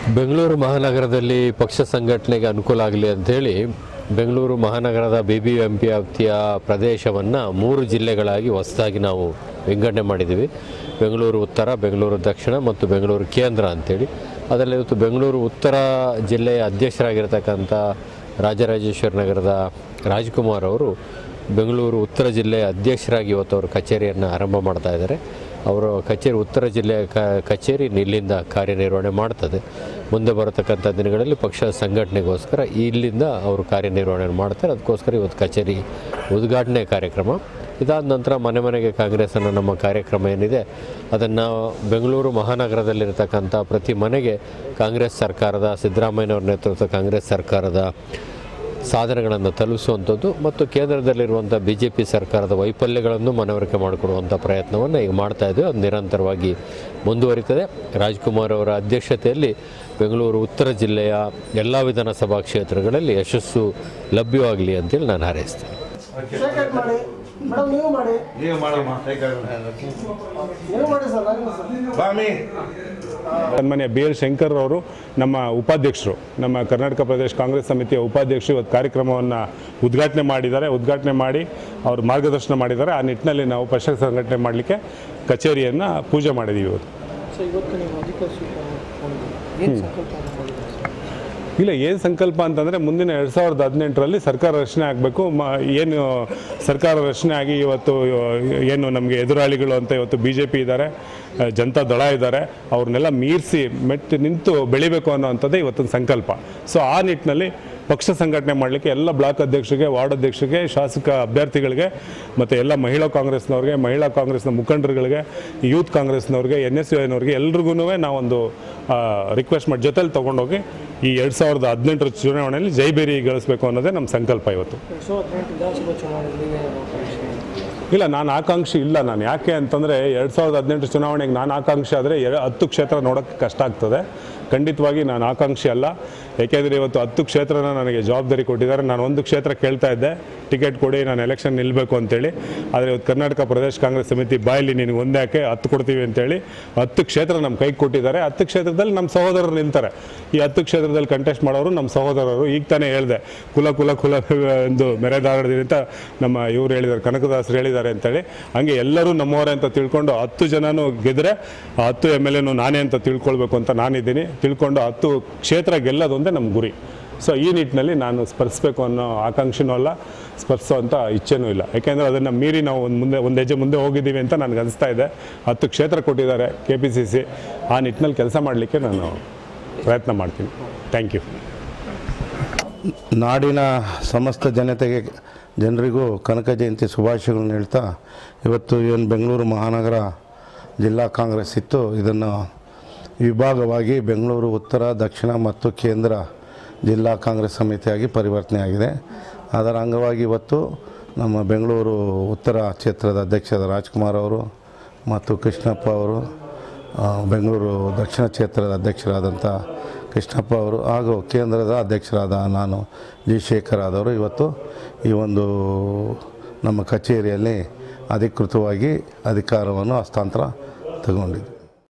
ಬೆಂಗಳೂರು ಮಹಾನಗರದಲ್ಲಿ ಪಕ್ಷ ಸಂಘಟನೆಗೆ ಅನುಕೂಲ ಆಗಲಿ ಅಂಥೇಳಿ ಬೆಂಗಳೂರು ಮಹಾನಗರದ ಬಿ ಬಿ ಎಂ ಪಿ ವ್ಯಾಪ್ತಿಯ ಪ್ರದೇಶವನ್ನು ಮೂರು ಜಿಲ್ಲೆಗಳಾಗಿ ಹೊಸದಾಗಿ ನಾವು ವಿಂಗಡಣೆ ಮಾಡಿದ್ದೀವಿ ಬೆಂಗಳೂರು ಉತ್ತರ ಬೆಂಗಳೂರು ದಕ್ಷಿಣ ಮತ್ತು ಬೆಂಗಳೂರು ಕೇಂದ್ರ ಅಂಥೇಳಿ ಅದರಲ್ಲಿ ಇವತ್ತು ಬೆಂಗಳೂರು ಉತ್ತರ ಜಿಲ್ಲೆಯ ಅಧ್ಯಕ್ಷರಾಗಿರ್ತಕ್ಕಂಥ ರಾಜರಾಜೇಶ್ವರಿ ನಗರದ ರಾಜ್ಕುಮಾರ್ ಅವರು ಬೆಂಗಳೂರು ಉತ್ತರ ಜಿಲ್ಲೆಯ ಅಧ್ಯಕ್ಷರಾಗಿ ಇವತ್ತು ಅವರು ಕಚೇರಿಯನ್ನು ಆರಂಭ ಮಾಡ್ತಾ ಇದ್ದಾರೆ ಅವರು ಕಚೇರಿ ಉತ್ತರ ಜಿಲ್ಲೆಯ ಕ ಕಚೇರಿ ಇಲ್ಲಿಂದ ಕಾರ್ಯನಿರ್ವಹಣೆ ಮಾಡ್ತದೆ ಮುಂದೆ ಬರತಕ್ಕಂಥ ದಿನಗಳಲ್ಲಿ ಪಕ್ಷ ಸಂಘಟನೆಗೋಸ್ಕರ ಇಲ್ಲಿಂದ ಅವರು ಕಾರ್ಯನಿರ್ವಹಣೆ ಮಾಡ್ತಾರೆ ಅದಕ್ಕೋಸ್ಕರ ಇವತ್ತು ಕಚೇರಿ ಉದ್ಘಾಟನೆ ಕಾರ್ಯಕ್ರಮ ಇದಾದ ನಂತರ ಮನೆ ಮನೆಗೆ ಕಾಂಗ್ರೆಸ್ಸನ್ನು ನಮ್ಮ ಕಾರ್ಯಕ್ರಮ ಏನಿದೆ ಅದನ್ನು ಬೆಂಗಳೂರು ಮಹಾನಗರದಲ್ಲಿರ್ತಕ್ಕಂಥ ಪ್ರತಿ ಮನೆಗೆ ಕಾಂಗ್ರೆಸ್ ಸರ್ಕಾರದ ಸಿದ್ದರಾಮಯ್ಯನವ್ರ ನೇತೃತ್ವದ ಕಾಂಗ್ರೆಸ್ ಸರ್ಕಾರದ ಸಾಧನೆಗಳನ್ನು ತಲುಪಿಸುವಂಥದ್ದು ಮತ್ತು ಕೇಂದ್ರದಲ್ಲಿರುವಂಥ ಬಿ ಜೆ ಪಿ ಸರ್ಕಾರದ ವೈಫಲ್ಯಗಳನ್ನು ಮನವರಿಕೆ ಮಾಡಿಕೊಡುವಂಥ ಪ್ರಯತ್ನವನ್ನು ಈಗ ಮಾಡ್ತಾ ಇದ್ದೇವೆ ಅದು ನಿರಂತರವಾಗಿ ಮುಂದುವರಿತದೆ ರಾಜ್ಕುಮಾರ್ ಅವರ ಅಧ್ಯಕ್ಷತೆಯಲ್ಲಿ ಬೆಂಗಳೂರು ಉತ್ತರ ಜಿಲ್ಲೆಯ ಎಲ್ಲ ವಿಧಾನಸಭಾ ಕ್ಷೇತ್ರಗಳಲ್ಲಿ ಯಶಸ್ಸು ಲಭ್ಯವಾಗಲಿ ಅಂತೇಳಿ ನಾನು ಹಾರೈಸ್ತೇನೆ ಶೇಕ್ ಮಾಡಿ ಮೇಡಮ್ ನೀವು ಮಾಡಿ ನೀವು ಮಾಡಮ್ಮ ನೀವು ಮಾಡಿ ಸರ್ ನಾನು ಸರ್ ಬಾಮಿ ಸನ್ಮಾನ್ಯ ಬಿ ಎಲ್ ಶಂಕರ್ ಅವರು ನಮ್ಮ ಉಪಾಧ್ಯಕ್ಷರು ನಮ್ಮ ಕರ್ನಾಟಕ ಪ್ರದೇಶ ಕಾಂಗ್ರೆಸ್ ಸಮಿತಿಯ ಉಪಾಧ್ಯಕ್ಷರು ಇವತ್ತು ಕಾರ್ಯಕ್ರಮವನ್ನು ಉದ್ಘಾಟನೆ ಮಾಡಿದ್ದಾರೆ ಉದ್ಘಾಟನೆ ಮಾಡಿ ಅವರು ಮಾರ್ಗದರ್ಶನ ಮಾಡಿದ್ದಾರೆ ಆ ನಿಟ್ಟಿನಲ್ಲಿ ನಾವು ಪಕ್ಷ ಸಂಘಟನೆ ಮಾಡಲಿಕ್ಕೆ ಕಚೇರಿಯನ್ನು ಪೂಜೆ ಮಾಡಿದ್ದೀವಿ ಇವತ್ತು ಸೊ ಇವತ್ತು ನೀವು ಅಧಿಕಾರ ಸ್ವೀಕಾರ ಏನು ಸಂಕಲ್ಪ ಮಾಡಿದ್ದೀರಿ ಸರ್ ಇಲ್ಲ ಏನು ಸಂಕಲ್ಪ ಅಂತಂದರೆ ಮುಂದಿನ ಎರಡು ಸಾವಿರದ ಹದಿನೆಂಟರಲ್ಲಿ ಸರ್ಕಾರ ರಚನೆ ಆಗಬೇಕು ಮ ಏನು ಸರ್ಕಾರ ರಚನೆ ಆಗಿ ಇವತ್ತು ಏನು ನಮಗೆ ಎದುರಾಳಿಗಳು ಅಂತ ಇವತ್ತು ಬಿ ಜೆ ಪಿ ಇದ್ದಾರೆ ಆ, ಜನತಾ ದಳ ಇದ್ದಾರೆ ಅವ್ರನ್ನೆಲ್ಲ ಮೀರಿಸಿ ಮೆಟ್ಟು ನಿಂತು ಬೆಳಿಬೇಕು ಅನ್ನೋವಂಥದ್ದೇ ಇವತ್ತಿನ ಸಂಕಲ್ಪ ಸೊ ಆ ನಿಟ್ಟಿನಲ್ಲಿ ಪಕ್ಷ ಸಂಘಟನೆ ಮಾಡಲಿಕ್ಕೆ ಎಲ್ಲ ಬ್ಲಾಕ್ ಅಧ್ಯಕ್ಷರಿಗೆ ವಾರ್ಡ್ ಅಧ್ಯಕ್ಷರಿಗೆ ಶಾಸಕ ಅಭ್ಯರ್ಥಿಗಳಿಗೆ ಮತ್ತು ಎಲ್ಲ ಮಹಿಳಾ ಕಾಂಗ್ರೆಸ್ನವ್ರಿಗೆ ಮಹಿಳಾ ಕಾಂಗ್ರೆಸ್ನ ಮುಖಂಡರುಗಳಿಗೆ ಯೂತ್ ಕಾಂಗ್ರೆಸ್ನವ್ರಿಗೆ ಎನ್ ಎಸ್ ಯು ಎನವ್ರಿಗೆ ಎಲ್ರಿಗೂ ನಾವೊಂದು ರಿಕ್ವೆಸ್ಟ್ ಮಾಡಿ ಜೊತೆಲಿ ತೊಗೊಂಡೋಗಿ ಈ ಎರಡು ಸಾವಿರದ ಹದಿನೆಂಟರ ಚುನಾವಣೆಯಲ್ಲಿ ಜೈಬೇರಿ ಗಳಿಸಬೇಕು ಅನ್ನೋದೇ ನಮ್ಮ ಸಂಕಲ್ಪ ಇವತ್ತು ಎರಡು ಸಾವಿರದ ಹದಿನೆಂಟು ವಿಧಾನಸಭಾ ಚುನಾವಣೆಯಲ್ಲಿ ನೀವೇ ಪರೀಕ್ಷೆ ಇಲ್ಲ ನಾನು ಆಕಾಂಕ್ಷಿ ಇಲ್ಲ ನಾನು ಯಾಕೆ ಅಂತಂದರೆ ಎರಡು ಸಾವಿರದ ಹದಿನೆಂಟು ಚುನಾವಣೆಗೆ ನಾನು ಆಕಾಂಕ್ಷಿ ಆದರೆ ಎರ ಹತ್ತು ಕ್ಷೇತ್ರ ನೋಡೋಕ್ಕೆ ಕಷ್ಟ ಆಗ್ತದೆ ಖಂಡಿತವಾಗಿ ನಾನು ಆಕಾಂಕ್ಷಿ ಅಲ್ಲ ಏಕೆಂದರೆ ಇವತ್ತು ಹತ್ತು ಕ್ಷೇತ್ರನ ನನಗೆ ಜವಾಬ್ದಾರಿ ಕೊಟ್ಟಿದ್ದಾರೆ ನಾನು ಒಂದು ಕ್ಷೇತ್ರ ಕೇಳ್ತಾ ಇದ್ದೆ ಟಿಕೆಟ್ ಕೊಡಿ ನಾನು ಎಲೆಕ್ಷನ್ ನಿಲ್ಲಬೇಕು ಅಂತೇಳಿ ಆದರೆ ಇವತ್ತು ಕರ್ನಾಟಕ ಪ್ರದೇಶ ಕಾಂಗ್ರೆಸ್ ಸಮಿತಿ ಬಾಯಲ್ಲಿ ನಿನಗೆ ಒಂದೇ ಯಾಕೆ ಹತ್ತು ಕೊಡ್ತೀವಿ ಅಂತೇಳಿ ಹತ್ತು ಕ್ಷೇತ್ರ ನಮ್ಮ ಕೈಗೆ ಕೊಟ್ಟಿದ್ದಾರೆ ಹತ್ತು ಕ್ಷೇತ್ರದಲ್ಲಿ ನಮ್ಮ ಸಹೋದರರು ನಿಲ್ತಾರೆ ಈ ಹತ್ತು ಕ್ಷೇತ್ರದಲ್ಲಿ ಕಂಟೆಸ್ಟ್ ಮಾಡೋರು ನಮ್ಮ ಸಹೋದರರು ಈಗ ತಾನೇ ಹೇಳಿದೆ ಕುಲ ಕುಲ ಕುಲ ಎಂದು ಮೆರೆದಾರದಿರಿ ಅಂತ ನಮ್ಮ ಇವ್ರು ಹೇಳಿದ್ದಾರೆ ಕನಕದಾಸರು ಹೇಳಿದ್ದಾರೆ ಅಂತೇಳಿ ಹಂಗೆ ಎಲ್ಲರೂ ನಮ್ಮವರೇ ಅಂತ ತಿಳ್ಕೊಂಡು ಹತ್ತು ಜನನೂ ಗೆದ್ರೆ ಆ ಹತ್ತು ಎಮ್ ಎಲ್ ಎನು ನಾನೇ ಅಂತ ತಿಳ್ಕೊಳ್ಬೇಕು ಅಂತ ನಾನಿದ್ದೀನಿ ತಿಳ್ಕೊಂಡು ಹತ್ತು ಕ್ಷೇತ್ರ ಗೆಲ್ಲೋದೊಂದೇ ನಮ್ಮ ಗುರಿ ಸೊ ಈ ನಿಟ್ಟಿನಲ್ಲಿ ನಾನು ಸ್ಪರ್ಧಿಸಬೇಕು ಅನ್ನೋ ಆಕಾಂಕ್ಷೆನೂ ಅಲ್ಲ ಸ್ಪರ್ಧಿಸೋವಂಥ ಇಚ್ಛೆನೂ ಇಲ್ಲ ಯಾಕೆಂದರೆ ಅದನ್ನು ಮೀರಿ ನಾವು ಒಂದು ಮುಂದೆ ಒಂದು ಹೆಜ್ಜೆ ಮುಂದೆ ಹೋಗಿದ್ದೀವಿ ಅಂತ ನನಗೆ ಅನಿಸ್ತಾ ಇದೆ ಹತ್ತು ಕ್ಷೇತ್ರ ಕೊಟ್ಟಿದ್ದಾರೆ ಕೆ ಪಿ ಸಿ ಸಿ ಆ ನಿಟ್ಟಿನಲ್ಲಿ ಕೆಲಸ ಮಾಡಲಿಕ್ಕೆ ನಾನು ಪ್ರಯತ್ನ ಮಾಡ್ತೀನಿ ಥ್ಯಾಂಕ್ ಯು ನಾಡಿನ ಸಮಸ್ತ ಜನತೆಗೆ ಜನರಿಗೂ ಕನಕ ಜಯಂತಿ ಶುಭಾಶಯಗಳನ್ನು ಹೇಳ್ತಾ ಇವತ್ತು ಏನು ಬೆಂಗಳೂರು ಮಹಾನಗರ ಜಿಲ್ಲಾ ಕಾಂಗ್ರೆಸ್ ಇತ್ತು ಇದನ್ನು ವಿಭಾಗವಾಗಿ ಬೆಂಗಳೂರು ಉತ್ತರ ದಕ್ಷಿಣ ಮತ್ತು ಕೇಂದ್ರ ಜಿಲ್ಲಾ ಕಾಂಗ್ರೆಸ್ ಸಮಿತಿಯಾಗಿ ಪರಿವರ್ತನೆಯಾಗಿದೆ ಅದರ ಅಂಗವಾಗಿ ಇವತ್ತು ನಮ್ಮ ಬೆಂಗಳೂರು ಉತ್ತರ ಕ್ಷೇತ್ರದ ಅಧ್ಯಕ್ಷರಾದ ರಾಜ್ಕುಮಾರ್ ಅವರು ಮತ್ತು ಕೃಷ್ಣಪ್ಪ ಅವರು ಆ, ಬೆಂಗಳೂರು ದಕ್ಷಿಣ ಕ್ಷೇತ್ರದ ಅಧ್ಯಕ್ಷರಾದಂಥ ಕೃಷ್ಣಪ್ಪ ಅವರು ಹಾಗೂ ಕೇಂದ್ರದ ಅಧ್ಯಕ್ಷರಾದ ನಾನು ಜಿ ಶೇಖರ್ ಆದವರು ಇವತ್ತು ಈ ಒಂದು ನಮ್ಮ ಕಚೇರಿಯಲ್ಲಿ ಅಧಿಕೃತವಾಗಿ ಅಧಿಕಾರವನ್ನು ಹಸ್ತಾಂತರ ತಗೊಂಡಿದ್ದೆ